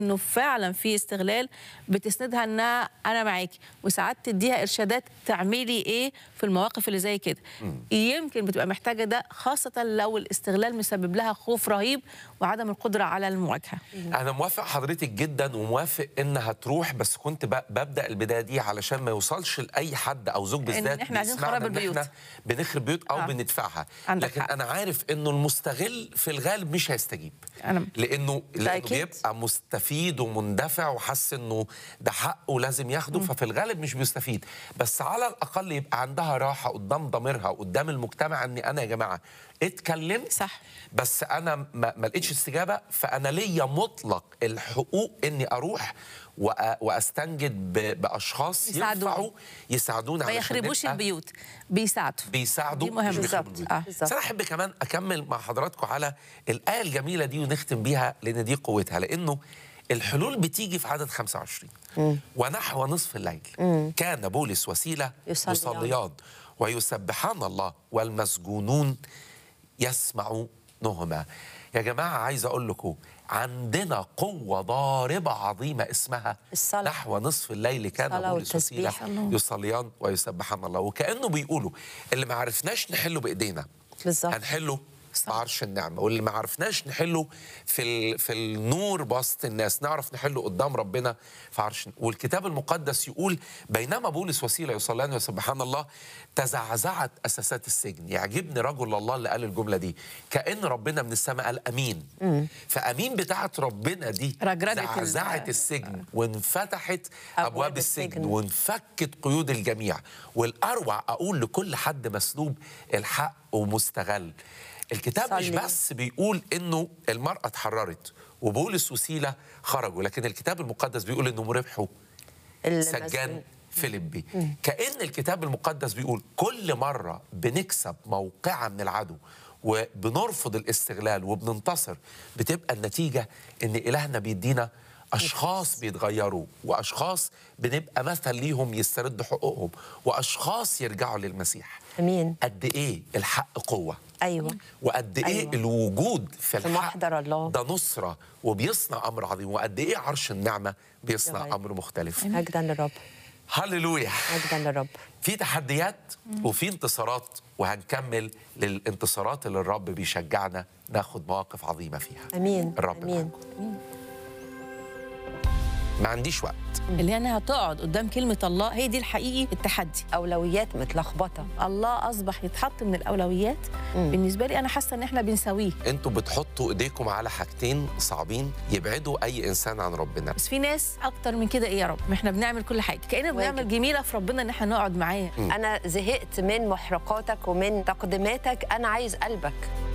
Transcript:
انه فعلا في استغلال بتسندها انها انا معاكي وساعات تديها ارشادات تعملي ايه في المواقف اللي زي كده يمكن بتبقى محتاجه ده خاصه لو الاستغلال مسبب لها خوف رهيب وعدم القدره على المواجهه انا موافق حضرتك جدا وموافق انها تروح بس كنت ب- ببدا البدايه دي علشان ما يوصلش لاي حد او زوج إن بالذات إحنا عايزين بيسمعنا خراب إن البيوت. إحنا بنخرب بيوت او آه. بندفعها عندك لكن حق. انا عارف انه المستغل في الغالب مش هيستجيب أنا- لانه لانه أكيد. بيبقى مستفيد ومندفع وحس انه ده حقه لازم ياخده ففي الغالب مش بيستفيد بس على الاقل يبقى عندها راحه قدام ضميرها قدام المجتمع اني انا يا جماعه اتكلمت صح. بس انا ما, ما لقيتش استجابه فانا ليا مطلق الحقوق اني اروح وأ- واستنجد ب- باشخاص يساعدونا. ينفعوا يساعدونا ما علشان يخربوش نبقى البيوت بيساعدوا بيساعدوا دي مهمة. مش بيخربوا بالظبط. البيوت. آه. بالظبط. بس انا احب كمان اكمل مع حضراتكم على الايه الجميله دي ونختم بيها لان دي قوتها لانه الحلول بتيجي في عدد 25 ونحو نصف الليل كان بولس وسيله يصليان. يصليان ويسبحان الله والمسجونون يسمعونهما يا جماعه عايز اقول لكم عندنا قوة ضاربة عظيمة اسمها الصلاة. نحو نصف الليل كان الصلاة بولس وسيلة والتسبيح. الله. يصليان ويسبحان الله وكأنه بيقولوا اللي ما عرفناش نحله بإيدينا بالظبط. هنحله في عرش النعمة واللي ما عرفناش نحله في ال... في النور بسط الناس نعرف نحله قدام ربنا في عرش والكتاب المقدس يقول بينما بولس وسيلة يصليان ويسبحان الله تزعزعت أساسات السجن يعجبني رجل الله اللي قال الجملة دي كأن ربنا من السماء قال أمين فأمين بتاعت ربنا دي رجرجت ال- زعزعت السجن وانفتحت أبواب, أبواب السجن السجن. وانفكت قيود الجميع والأروع أقول لكل حد مسلوب الحق ومستغل الكتاب مش صلي. بس بيقول انه المرأة اتحررت وبولس وسيلة خرجوا لكن الكتاب المقدس بيقول انهم ربحوا المسجون. سجان فيليبي كأن الكتاب المقدس بيقول كل مرة بنكسب موقعة من العدو وبنرفض الاستغلال وبننتصر بتبقى النتيجة ان إلهنا بيدينا أشخاص بيتغيروا وأشخاص بنبقى مثل ليهم يستردوا حقوقهم وأشخاص يرجعوا للمسيح امين قد إيه الحق قوة ايوه وقد ايه أيوة. الوجود في في الحق محضر الله. ده نصره وبيصنع امر عظيم وقد ايه عرش النعمه بيصنع يغير. امر مختلف مجدا للرب هللويا مجدا للرب في تحديات وفي انتصارات وهنكمل للانتصارات اللي الرب بيشجعنا ناخد مواقف عظيمه فيها امين الرب امين معاكم. ما عنديش وقت اللي هي انها تقعد قدام كلمه الله هي دي الحقيقي التحدي اولويات متلخبطه الله اصبح يتحط من الاولويات بالنسبه لي انا حاسه ان احنا بنساويه انتوا بتحطوا ايديكم على حاجتين صعبين يبعدوا اي انسان عن ربنا بس في ناس اكتر من كده ايه يا رب ما احنا بنعمل كل حاجه كاننا واجب. بنعمل جميله في ربنا ان احنا نقعد معاه انا زهقت من محرقاتك ومن تقديماتك انا عايز قلبك